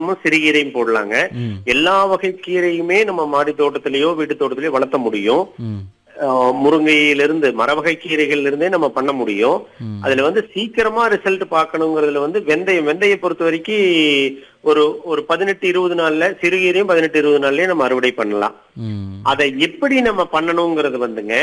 சிறுகீரையும் போடலாங்க ம் எல்லா வகை கீரையுமே நம்ம மாடி தோட்டத்திலேயோ வீட்டு தோட்டத்திலேயோ வளர்த்த முடியும் ம் ஆஹ் முருங்கையிலிருந்து மரவகை கீரைகள்ல இருந்தே நம்ம பண்ண முடியும் ம். அதுல வந்து சீக்கிரமா ரிசல்ட் பார்க்கணுங்கிறதுல வந்து வெந்தயம் வெந்தய பொறுத்த வரைக்கும் ஒரு ஒரு பதினெட்டு இருபது நாள்ல சிறுகீரையும் பதினெட்டு இருபது நாள்லயே நம்ம அறுவடை பண்ணலாம் ம் அதை எப்படி நம்ம பண்ணணுங்கிறது வந்துங்க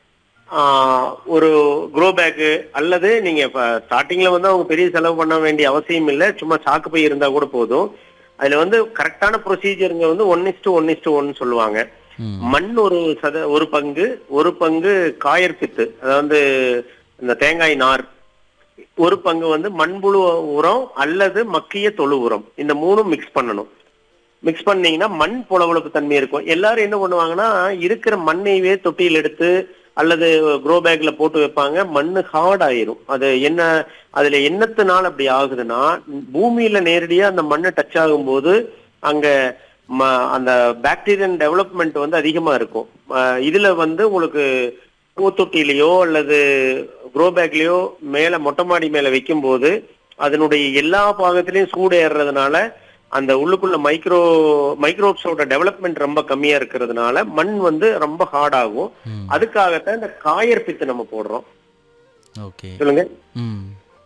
ஆஹ் ஒரு க்ரோ பேக் அல்லது நீங்க இப்ப ஸ்டார்டிங்ல வந்து அவங்க பெரிய செலவு பண்ண வேண்டிய அவசியம் இல்லை சும்மா சாக்கு பை இருந்தா கூட போதும் அதுல வந்து கரெக்டான ப்ரொசீஜருங்க வந்து one is to one is to one சொல்லுவாங்க ம் மண் ஒரு சத ஒரு பங்கு ஒரு பங்கு காயற்பித்து அதாவது இந்த தேங்காய் நார் ஒரு பங்கு வந்து மண்புழு உரம் அல்லது மக்கிய தொழு உரம் இந்த மூணும் மிக்ஸ் பண்ணணும் மிக்ஸ் பண்ணீங்கன்னா மண் புலவளப்பு தன்மை இருக்கும் எல்லாரும் என்ன பண்ணுவாங்கன்னா இருக்கிற மண்ணையவே தொட்டியில் எடுத்து அல்லது க்ரோ பேக்ல போட்டு வைப்பாங்க மண்ணு ஹார்ட் ஆயிரும் அது என்ன அதுல என்னத்தினால அப்படி ஆகுதுன்னா பூமியில நேரடியா அந்த மண்ணை டச் ஆகும்போது அங்க ம- அந்த பாக்டீரியன் டெவலப்மெண்ட் வந்து அதிகமா இருக்கும் அஹ் இதுல வந்து உங்களுக்கு பூத்தொட்டிலையோ அல்லது க்ரோ பேக்லயோ மேல மொட்டை மாடி மேல வைக்கும்போது அதனுடைய எல்லா பாகத்திலையும் சூடு ஏறுறதுனால அந்த உள்ளுக்குள்ள மைக்ரோ மைக்ரோப்ஸோட டெவலப்மெண்ட் ரொம்ப கம்மியா இருக்கிறதுனால மண் வந்து ரொம்ப ஹார்ட் ஆகும் ம் அதுக்காகத்தான் இந்த காயற்பித்து நம்ம போடுறோம் ஓகே சொல்லுங்க ம்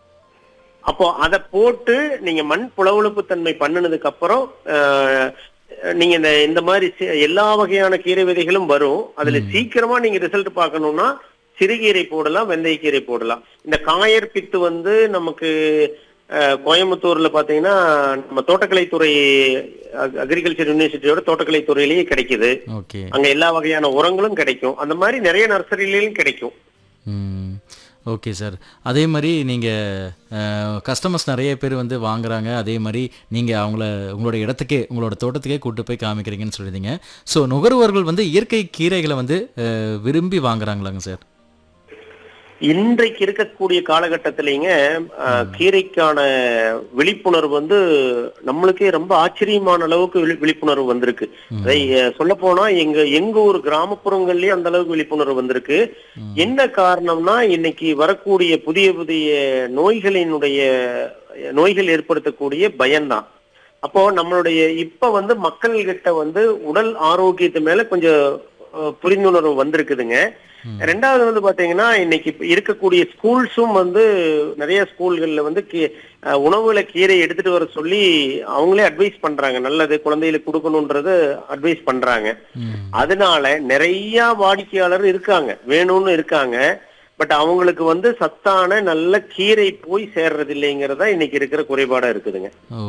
அப்போ அதை போட்டு நீங்க மண் புலவழுப்பு தன்மை பண்ணினதுக்கு அப்புறம் அஹ், நீங்க இந்த இந்த மாதிரி சி- எல்லா வகையான கீரை விதைகளும் வரும் அதுல சீக்கிரமா நீங்க ரிசல்ட் பார்க்கணும்னா சிறுகீரை போடலாம் வெந்தயக்கீரை போடலாம் இந்த காயற்பித்து வந்து நமக்கு அஹ், கோயம்புத்தூர்ல பாத்தீங்கன்னா நம்ம தோட்டக்கலைத்துறை அக்ரிகல்ச்சர் யூனிவர்சிட்டியோட தோட்டக்கலை துறையிலேயே கிடைக்குது ஓகே அங்க எல்லா வகையான உரங்களும் கிடைக்கும் அந்த மாதிரி நிறைய நர்சரியிலும் கிடைக்கும் ம் ஓகே சார் அதே மாதிரி நீங்கள் கஸ்டமர்ஸ் நிறைய பேர் வந்து வாங்குறாங்க அதே மாதிரி நீங்கள் அவங்கள உங்களோட இடத்துக்கே உங்களோட தோட்டத்துக்கே கூட்டு போய் காமிக்கிறீங்கன்னு சொல்லியிருந்தீங்க ஸோ நுகர்வோர்கள் வந்து இயற்கை கீரைகளை வந்து அஹ், விரும்பி வாங்குறாங்களாங்க சார் இன்றைக்கு இருக்கக்கூடிய காலகட்டத்திலேங்க அஹ், கீரைக்கான விழிப்புணர்வு வந்து நம்மளுக்கே ரொம்ப ஆச்சரியமான அளவுக்கு விழி- விழிப்புணர்வு வந்திருக்கு அதை சொல்ல போனா எங்க எங்க ஊர் கிராமப்புறங்கள்லயே அந்த அளவுக்கு விழிப்புணர்வு வந்திருக்கு என்ன காரணம்னா இன்னைக்கு வரக்கூடிய புதிய புதிய நோய்களினுடைய நோய்கள் ஏற்படுத்தக்கூடிய பயம்தான் அப்போ நம்மளுடைய இப்ப வந்து மக்கள்கிட்ட வந்து உடல் ஆரோக்கியத்து மேல கொஞ்சம் அஹ், புரிந்துணர்வு வந்திருக்குதுங்க ரெண்டாவது வந்து பாத்தீங்கன்னா இன்னைக்கு இப்ப இருக்கக்கூடிய ஸ்கூல்ஸும் வந்து நிறைய ஸ்கூல்கள்ல வந்து கீ- அஹ், உணவுல கீரை எடுத்துட்டு வர சொல்லி அவங்களே அட்வைஸ் பண்றாங்க நல்லது குழந்தைகளுக்கு கொடுக்கணும்ன்றது அட்வைஸ் பண்றாங்க ம் அதனால நிறைய வாடிக்கையாளர் இருக்காங்க வேணும்னு இருக்காங்க பட் அவங்களுக்கு வந்து சத்தான நல்ல கீரை போய் சேர்றது இல்லைங்கிறதா இன்னைக்கு இருக்கிற குறைபாடா இருக்குதுங்க ஓ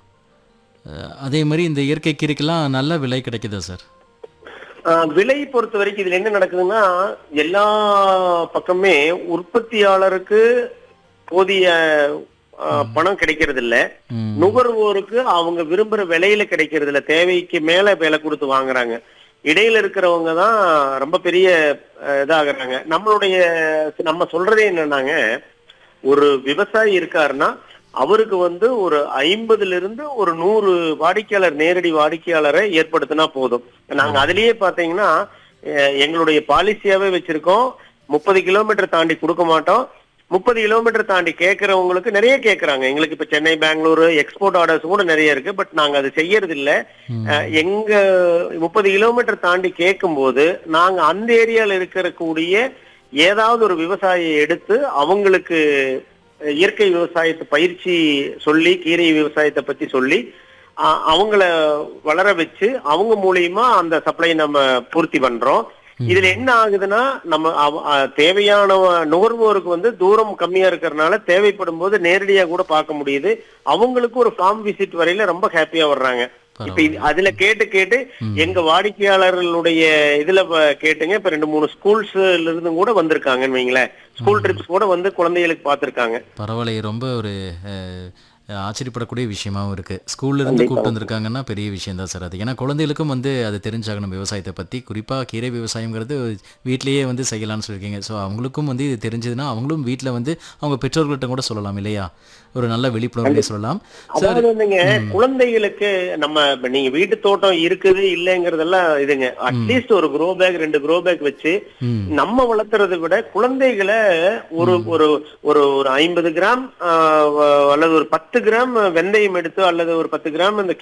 அஹ், அதே மாதிரி இந்த இயற்கை கீரைக்கெல்லாம் நல்ல விலை கிடைக்குதா சார் ஆஹ் விலை பொறுத்த வரைக்கும் இதுல என்ன நடக்குதுன்னா எல்லா பக்கமே உற்பத்தியாளருக்கு போதிய ஆஹ், பணம் கிடைக்கிறது இல்ல ம் நுகர்வோருக்கு அவங்க விரும்புற விலையில கிடைக்கிறது இல்ல தேவைக்கு மேல விலை கொடுத்து வாங்குறாங்க இடையில இருக்கிறவங்க தான் ரொம்ப பெரிய அஹ், இதாகுறாங்க நம்மளுடைய நம்ம சொல்றதே என்னன்னாங்க ஒரு விவசாயி இருக்காருன்னா அவருக்கு வந்து ஒரு ஐம்பதுல இருந்து ஒரு நூறு வாடிக்கையாளர் நேரடி வாடிக்கையாளரை ஏற்படுத்தினா போதும் நாங்க அதுலயே பாத்தீங்கன்னா அஹ், எங்களுடைய பாலிசியாவே வச்சிருக்கோம் முப்பது கிலோமீட்டர் தாண்டி கொடுக்க மாட்டோம் முப்பது கிலோமீட்டர் தாண்டி கேட்கறவங்களுக்கு நிறைய கேட்கறாங்க எங்களுக்கு இப்ப சென்னை பெங்களூரு எக்ஸ்போர்ட் ஆர்டர்ஸ் கூட நிறைய இருக்கு பட் நாங்க அது செய்யறது இல்ல ம். அஹ், எங்க முப்பது கிலோமீட்டர் தாண்டி கேட்கும்போது நாங்க அந்த ஏரியால இருக்கக்கூடிய ஏதாவது ஒரு விவசாயியை எடுத்து அவங்களுக்கு அஹ், இயற்கை விவசாயத்தை பயிற்சி சொல்லி கீரை விவசாயத்தை பத்தி சொல்லி அஹ், அவங்கள வளர வச்சு அவங்க மூலியமா அந்த சப்ளை நம்ம பூர்த்தி பண்றோம் இதுல என்ன ஆகுதுன்னா நம்ம அவ- அஹ், தேவையான நுகர்வோருக்கு வந்து தூரம் கம்மியா இருக்கிறதுனால தேவைப்படும் போது நேரடியா கூட பார்க்க முடியுது அவங்களுக்கு ஒரு ஃபார்ம் விசிட் வரையில ரொம்ப ஹாப்பியா வர்றாங்க இப்ப இது- அதுல கேட்டு கேட்டு எங்க வாடிக்கையாளர்களுடைய இதுல ப- கேட்டுங்க இப்ப ரெண்டு மூணு ஸ்கூல்ஸ்ல இருந்து கூட வந்திருக்காங்கன்னு வைங்களேன் ஸ்கூல் ட்ரிப்ஸ் கூட வந்து குழந்தைகளுக்கு பார்த்திருக்காங்க பரவாயில்ல ரொம்ப ஒரு அஹ், ஆச்சரியப்படக்கூடிய விஷயமாவும் இருக்கு ஸ்கூல்ல இருந்து கூப்பிட்டு வந்திருக்காங்கன்னா பெரிய விஷயம் தான் சார் அது ஏன்னா குழந்தைகளுக்கும் வந்து அது தெரிஞ்சாகணும் விவசாயத்தை பத்தி குறிப்பா கீரை விவசாயம்ங்கிறது வீட்டிலேயே வந்து செய்யலாம்னு சொல்லியிருக்கீங்க ஸோ அவங்களுக்கும் வந்து இது தெரிஞ்சதுன்னா அவங்களும் வீட்டில் வந்து அவங்க பெற்றோர்கள்ட்ட கூட சொல்லலாம் இல்லையா ஒரு நல்ல விழிப்புணர்வு சொல்லலாம் சார் அதாவது வந்துங்க குழந்தைகளுக்கு நம்ம இப்ப நீங்க வீட்டு தோட்டம் இருக்குது இல்லைங்கிறதெல்லாம் இதுங்க அட்லீஸ்ட் ஒரு க்ரோ பேக் ரெண்டு க்ரோ பேக் வச்சு ம் நம்ம வளர்த்துறதை விட குழந்தைகளை ஒரு ஒரு ஒரு ஒரு ஐம்பது கிராம் ஆஹ், வ- அல்லது ஒரு பத்து கிராம் வெந்தயம் எடுத்தோ அல்லது ஒரு பத்து கிராம் இந்த